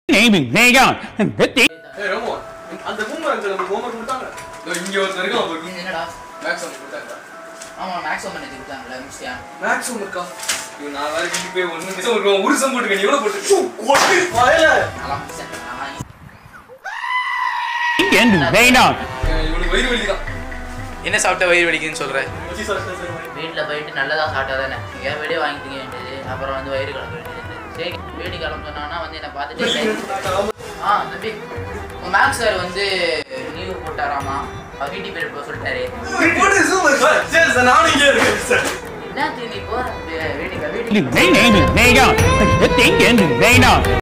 Name Vegan. This ஏய் ரோமோ அந்த boomer uncle நமக்கு ஹோம்வொர்க் கொடுத்தாங்க இதோ இங்க ஒருத்தர் இருக்கான் அவருக்கு என்னடா மேக்ஸ் ஹோம்வொர்க் கொடுத்தாங்க ஆமா மேக்ஸ் ஒன்று கொடுத்தாங்களே முடிச்சியா மேக்ஸ் ஹோம்வொர்க்கா ஐயோ நான் வேற வீட்டுக்கு போய் ஒண்ணு மிஸ் ஒரு ஒரு சம் போட்டுக்க நீ எவ்வளவு போட்டு ஷூ, கொட்டு வயல நல்லா முடிச்சேன் நான் is Vegan. இவனுக்கு வயிறு வலிக்குதான் என்ன சாப்பிட்ட வயிறு வலிக்குதுன்னு சொல்ற வச்சு சார் சார் சார் வீட்டில் போயிட்டு நல்லதாக சாப்பிட்டா தானே எங்கேயா வெளியே வாங்கிட்டு வேண்டியது அப்புறம் வந்து வயிறு கிளம்ப வேண்டியது சரி வீடு கிளம்ப சொன்னாங்கன்னா வந்து என்னை பார்த்துட்டு ஆ தம்பி உங்கள் மேக்ஸ் சார் வந்து லீவு போட்டாராமா அவர் வீட்டு பேர் போக சொல்லிட்டாரு போட்டு சூப்பர் சார் சரி சார் நானும் இங்கே இருக்கேன் சார் என்ன திரும்பி போ வீட்டுக்கு வீட்டுக்கு Name Vegan. This is Vegan.